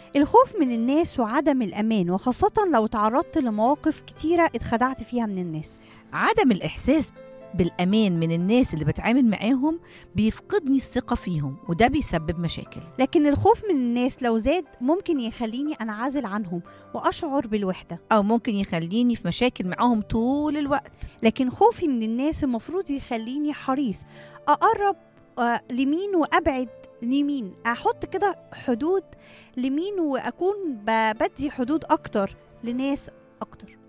الخوف من الناس وعدم الأمان وخاصة لو تعرضت لمواقف كتيرة اتخدعت فيها من الناس عدم الإحساس بالأمان من الناس اللي بتعامل معاهم بيفقدني الثقة فيهم وده بيسبب مشاكل لكن الخوف من الناس لو زاد ممكن يخليني أنعزل عنهم وأشعر بالوحدة أو ممكن يخليني في مشاكل معاهم طول الوقت لكن خوفي من الناس المفروض يخليني حريص أقرب آه، لمين وأبعد لمين أحط كده حدود لمين وأكون ب- بدي حدود أكتر لناس أكتر